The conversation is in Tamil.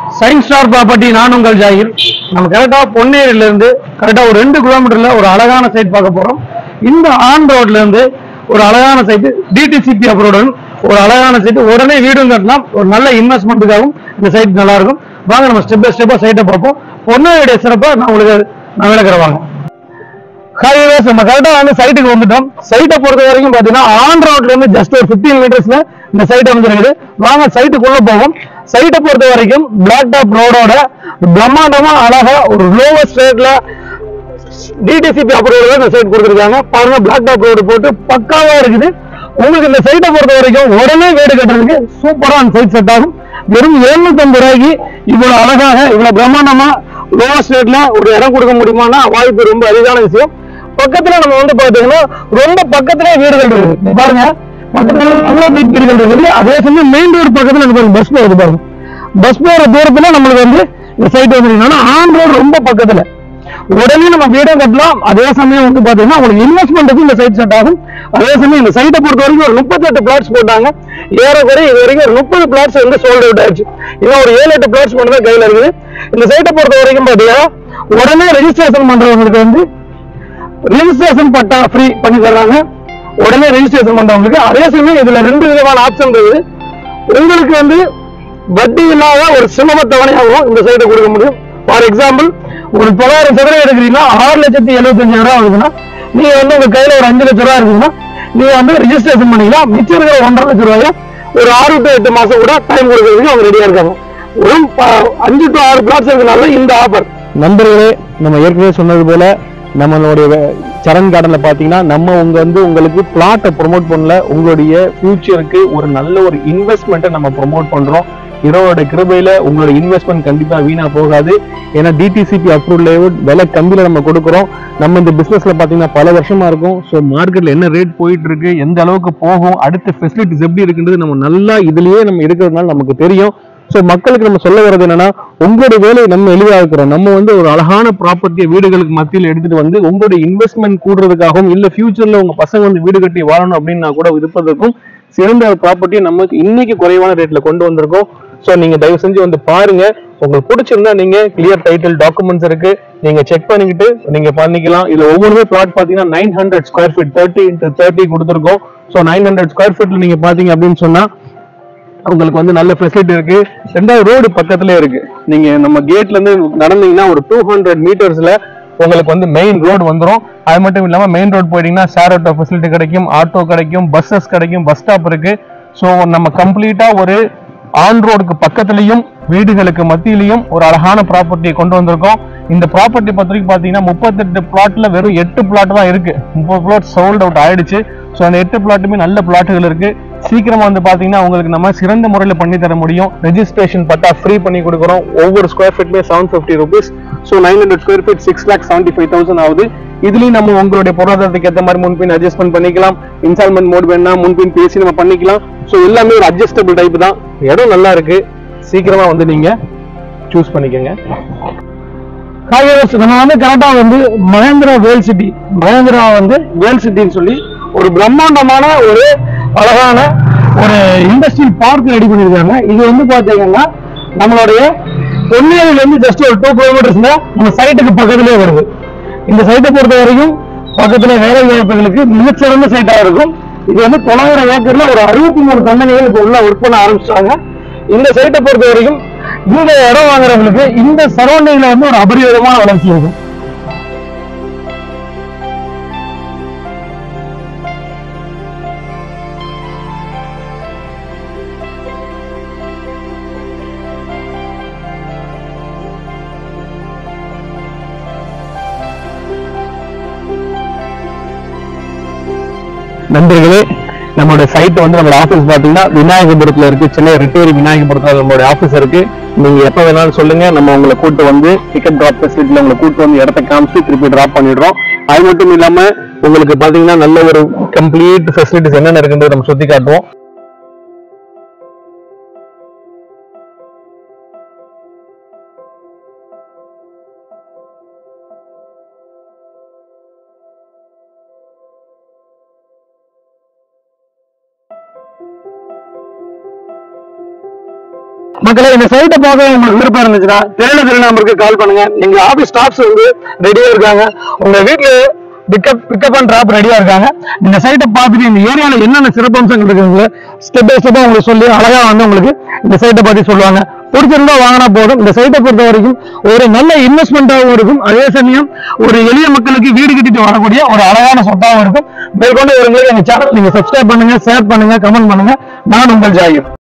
சயின்ஸ் ஸ்டார் ப்ராப்பர்ட்டி நான் உங்கள் ஜாகிர் நம்ம கரெக்டா பொன்னேரியில இருந்து கரெக்டா ஒரு ரெண்டு கிலோமீட்டர்ல ஒரு அழகான சைட் பார்க்க போறோம் இந்த ஆன் ரோட்ல இருந்து ஒரு அழகான சைட் டிடிசிபி அப்ரோடன் ஒரு அழகான சைட் உடனே வீடும் கட்டலாம் ஒரு நல்ல இன்வெஸ்ட்மெண்ட்டுக்காகவும் இந்த சைட் நல்லா இருக்கும் வாங்க நம்ம ஸ்டெப் பை ஸ்டெப்பா சைட்டை பார்ப்போம் பொன்னேரியுடைய சிறப்பை நான் உங்களுக்கு நான் விளக்குறேன் வாங்க ஹைவேஸ் நம்ம கரெக்டா வந்து சைட்டுக்கு வந்துட்டோம் சைட்டை பொறுத்த வரைக்கும் பாத்தீங்கன்னா ஆன் ரோட்ல இருந்து ஜஸ்ட் ஒரு 15 மீட்டர்ஸ்ல இந்த சைட் வந்துருக்குது வாங்க சைட்டுக்குள்ள போவோம் சைட்டை பொறுத்த வரைக்கும் பிளாக் டாப் ரோடோட பிரம்மாண்டமா அழகா ஒரு லோவஸ்ட் ரேட்ல டிடிசிபி அப்ரூவல் இந்த சைட் கொடுத்துருக்காங்க பாருங்க பிளாக் டாப் ரோடு போட்டு பக்காவா இருக்குது உங்களுக்கு இந்த சைட்டை பொறுத்த வரைக்கும் உடனே வீடு கட்டுறதுக்கு சூப்பரா அந்த சைட் செட் ஆகும் வெறும் 750 ரூபாய்க்கு இவ்வளவு அழகாக இவ்வளவு பிரம்மாண்டமா லோவஸ்ட் ரேட்ல ஒரு இடம் கொடுக்க முடியுமான்னா வாய்ப்பு ரொம்ப அரிதான விஷயம் பக்கத்துல நம்ம வந்து பாத்தீங்கன்னா ரொம்ப பக்கத்திலே வீடுகள் இருக்கு இங்க பாருங்க பக்கத்துல நல்ல வீட் வீடுகள் இருக்குது அதே சமயம் மெயின் ரோடு பக்கத்துல எனக்கு பாருங்க பஸ் போகுது பாருங்க பஸ் போற தூரத்துல நம்மளுக்கு வந்து இந்த சைட் வந்து ஆன் ரோடு ரொம்ப பக்கத்துல உடனே நம்ம வீடும் கட்டலாம் அதே சமயம் வந்து பாத்தீங்கன்னா உங்களுக்கு இன்வெஸ்ட்மெண்ட்டுக்கு இந்த சைட் செட் ஆகும் அதே சமயம் இந்த சைட்டை பொறுத்த வரைக்கும் ஒரு முப்பத்தெட்டு பிளாட்ஸ் போட்டாங்க ஏறக்குறைய இது வரைக்கும் ஒரு முப்பது பிளாட்ஸ் வந்து சோல்ட் அவுட் ஆயிடுச்சு இன்னும் ஒரு ஏழு எட்டு பிளாட்ஸ் மட்டும் தான் கையில இருக்குது இந்த சைட்டை பொறுத்த வரைக்கும் பாத்தீங்கன்னா உடனே ரெஜிஸ்ட்ரேஷன் பண்றவங்களுக்கு வந்து ரெஜிஸ்ட்ரேஷன் பட்டா ஃப்ரீ பண்ணி தர்றாங்க உடனே ரெஜிஸ்ட்ரேஷன் பண்றவங்களுக்கு அதே சமயம் இதுல ரெண்டு விதமான ஆப்ஷன் இருக்குது உங்களுக்கு வந்து வட்டி இல்லாத ஒரு சிரம தவணையாகவும் இந்த சைட்டை கொடுக்க முடியும் ஃபார் எக்ஸாம்பிள் ஒரு தொள்ளாயிரம் சதுரம் எடுக்கிறீங்கன்னா ஆறு லட்சத்தி எழுபத்தஞ்சாயிரம் ரூபா ஆகுதுன்னா நீங்க வந்து உங்க கையில ஒரு அஞ்சு லட்ச ரூபா இருக்குதுன்னா நீங்க வந்து ரெஜிஸ்ட்ரேஷன் பண்ணிக்கலாம் மிச்சம் இருக்கிற ஒன்றரை லட்ச ரூபாய ஒரு ஆறு டு எட்டு மாசம் கூட டைம் கொடுக்கறதுக்கு அவங்க ரெடியா இருக்காங்க ஒரு ப- அஞ்சு டு ஆறு பிளாட்ஸ் இருக்கனால இந்த ஆஃபர் நண்பர்களே நம்ம ஏற்கனவே சொன்னது போல நம்மளுடைய வே- சரண் கார்டன்ல பாத்தீங்கன்னா நம்ம உங்க வந்து உங்களுக்கு பிளாட்டை ப்ரோமோட் பண்ணல உங்களுடைய ஃபியூச்சருக்கு ஒரு நல்ல ஒரு இன்வெஸ்ட்மெண்ட்டை நம்ம ப்ரோமோட் பண்றோம் இதோட கிருபையில உங்களோட இன்வெஸ்ட்மெண்ட் கண்டிப்பா வீணா போகாது ஏன்னா டிடிசிபி அப்ரூவ் லேவுட் விலை கம்மியில நம்ம கொடுக்குறோம் நம்ம இந்த பிசினஸ்ல பாத்தீங்கன்னா பல வருஷமா இருக்கும் ஸோ மார்க்கெட்ல என்ன ரேட் போயிட்டு இருக்கு எந்த அளவுக்கு போகும் அடுத்த ஃபெசிலிட்டிஸ் எப்படி இருக்குன்றது நம்ம நல்லா இதுலயே நம்ம இருக்கிறதுனால நமக்கு தெரியும் ஸோ மக்களுக்கு நம்ம சொல்ல வர்றது என்னன்னா உங்களுடைய வேலையை நம்ம எளிதாக்குறோம் நம்ம வந்து ஒரு அழகான ப்ராப்பர்ட்டியை வீடுகளுக்கு மத்தியில் எடுத்துட்டு வந்து உங்களுடைய இன்வெஸ்ட்மெண்ட் கூடுறதுக்காகவும் இல்ல ஃபியூச்சர்ல உங்க பசங்க வந்து வீடு கட்டி வாழணும் அப்படின்னு கூட இருப்பதற்கும் சிறந்த ப்ராப்பர்ட்டியை நமக்கு இன்னைக்கு குறைவான ரேட்ல கொண்டு வந்திருக்கோம் ஸோ நீங்க தயவு செஞ்சு வந்து பாருங்க உங்களுக்கு பிடிச்சிருந்தா நீங்க கிளியர் டைட்டில் டாக்குமெண்ட்ஸ் இருக்கு நீங்க செக் பண்ணிக்கிட்டு நீங்க பண்ணிக்கலாம் இதுல ஒவ்வொருமே பிளாட் பாத்தீங்கன்னா nine hundred square feet thirty into thirty கொடுத்துருக்கோம் ஸோ நைன் ஹண்ட்ரட் ஸ்கொயர் ஃபீட்ல நீங்க பாத்தீங்க அப்படின்னு சொன்னா உங்களுக்கு வந்து நல்ல ஃபெசிலிட்டி இருக்கு ரெண்டாவது ரோடு பக்கத்துல இருக்கு நீங்க நம்ம கேட்ல இருந்து நடந்தீங்கன்னா ஒரு டூ ஹண்ட்ரட் மீட்டர்ஸ்ல உங்களுக்கு வந்து மெயின் ரோடு வந்துரும் அது மட்டும் இல்லாம மெயின் ரோடு போயிட்டீங்கன்னா ஷேர் ஆட்டோ ஃபெசிலிட்டி கிடைக்கும் ஆட்டோ கிடைக்கும் பஸ்ஸஸ் கிடைக்கும் பஸ் ஸ்டாப் இருக்கு ஸோ நம்ம கம்ப்ளீட்டா ஒரு ஆன் ரோடுக்கு பக்கத்துலயும் வீடுகளுக்கு மத்தியிலையும் ஒரு அழகான ப்ராப்பர்ட்டியை கொண்டு வந்திருக்கோம் இந்த ப்ராப்பர்ட்டி பொறுத்த வரைக்கும் பாத்தீங்கன்னா முப்பத்தெட்டு பிளாட்ல வெறும் எட்டு பிளாட் தான் இருக்கு முப்பது பிளாட் சோல்ட் அவுட் ஆயிடுச்சு ஸோ அந்த எட்டு பிளாட்டுமே நல்ல பிளாட்டுகள் இருக்கு சீக்கிரமா வந்து பாத்தீங்கன்னா உங்களுக்கு நம்ம சிறந்த முறையில் பண்ணி தர முடியும் ரெஜிஸ்ட்ரேஷன் பட்டா ஃப்ரீ பண்ணி கொடுக்குறோம் ஒவ்வொரு ஸ்கொயர் ஃபீட்மே seven fifty rupees so nine hundred square feet six lakh seventy five thousand ஆகுது இதுலயும் நம்ம உங்களுடைய பொருளாதாரத்துக்கு ஏற்ற மாதிரி முன்பின் அட்ஜஸ்ட்மெண்ட் பண்ணிக்கலாம் இன்ஸ்டால்மெண்ட் மோட் வேணா முன்பின் பேசி நம்ம பண்ணிக்கலாம் ஸோ எல்லாமே ஒரு அட்ஜஸ்டபிள் டைப் தான் இடம் நல்லா இருக்கு சீக்கிரமா வந்து நீங்க சூஸ் பண்ணிக்கோங்க ஹைவேஸ் நம்ம வந்து கரெக்டா வந்து மகேந்திரா வேல் சிட்டி மகேந்திரா வந்து வேல் சிட்டின்னு சொல்லி ஒரு பிரம்மாண்டமான ஒரு அழகான ஒரு இண்டஸ்ட்ரியல் பார்க் ரெடி பண்ணியிருக்காங்க இது வந்து பாத்தீங்கன்னா நம்மளுடைய பொன்னேரியில இருந்து ஜஸ்ட் ஒரு டூ கிலோமீட்டர்ஸ்ல நம்ம சைட்டுக்கு பக்கத்திலே வருது இந்த சைட்டை பொறுத்த வரைக்கும் பக்கத்துல வேலை வாய்ப்புகளுக்கு மிகச்சிறந்த சைட்டா இருக்கும் இது வந்து தொள்ளாயிரம் ஏக்கர்ல ஒரு அறுபத்தி மூணு கம்பெனிகள் இப்போ உள்ள ஒர்க் பண்ண ஆரம்பிச்சிட்டாங்க இந்த சைட்டை பொறுத்த வரைக்கும் இந்த இடம் வாங்குறவங்களுக்கு இந்த சரௌண்டிங்ல வந்து ஒரு அபரிவிதமான வளர்ச்சி இருக்கும் நண்பர்களே நம்மளோட சைட் வந்து நம்மளோட ஆஃபீஸ் பாத்தீங்கன்னா விநாயகபுரத்துல இருக்கு சென்னை ரிட்டேரி விநாயகபுரத்துல நம்மளோட ஆஃபீஸ் இருக்கு நீங்க எப்ப வேணாலும் சொல்லுங்க நம்ம உங்களை கூட்டு வந்து பிக்கப் டிராப் ஃபெசிலிட்டில உங்களை கூட்டு வந்து இடத்த காமிச்சு திருப்பி டிராப் பண்ணிடுறோம் அது மட்டும் இல்லாம உங்களுக்கு பாத்தீங்கன்னா நல்ல ஒரு கம்ப்ளீட் ஃபெசிலிட்டிஸ் என்னென்ன இருக்குன்றது நம்ம சுத்தி காட்டுவோம் மக்களே இந்த சைட்டை பார்க்க உங்களுக்கு விருப்பம் இருந்துச்சுன்னா தெரியல தெரியல நம்பருக்கு கால் பண்ணுங்க எங்க ஆபீஸ் ஸ்டாஃப்ஸ் வந்து ரெடியா இருக்காங்க உங்க வீட்டுல பிக்கப் பிக்கப் அண்ட் டிராப் ரெடியா இருக்காங்க இந்த சைட்டை பார்த்துட்டு இந்த ஏரியால என்னென்ன சிறப்பம்சங்கள் இருக்குங்க ஸ்டெப் பை ஸ்டெப்பா உங்களுக்கு சொல்லி அழகா வந்து உங்களுக்கு இந்த சைட்டை பத்தி சொல்லுவாங்க பிடிச்சிருந்தா வாங்கினா போதும் இந்த சைட்டை பொறுத்த வரைக்கும் ஒரு நல்ல இன்வெஸ்ட்மெண்ட்டாகவும் இருக்கும் அதே சமயம் ஒரு எளிய மக்களுக்கு வீடு கட்டிட்டு வரக்கூடிய ஒரு அழகான சொத்தாகவும் இருக்கும் மேற்கொண்டு ஒரு எங்க சேனல் நீங்க சப்ஸ்கிரைப் பண்ணுங்க ஷேர் பண்ணுங்க கமெண்ட் பண்ணுங்க நான் உங்கள் ஜாகிர்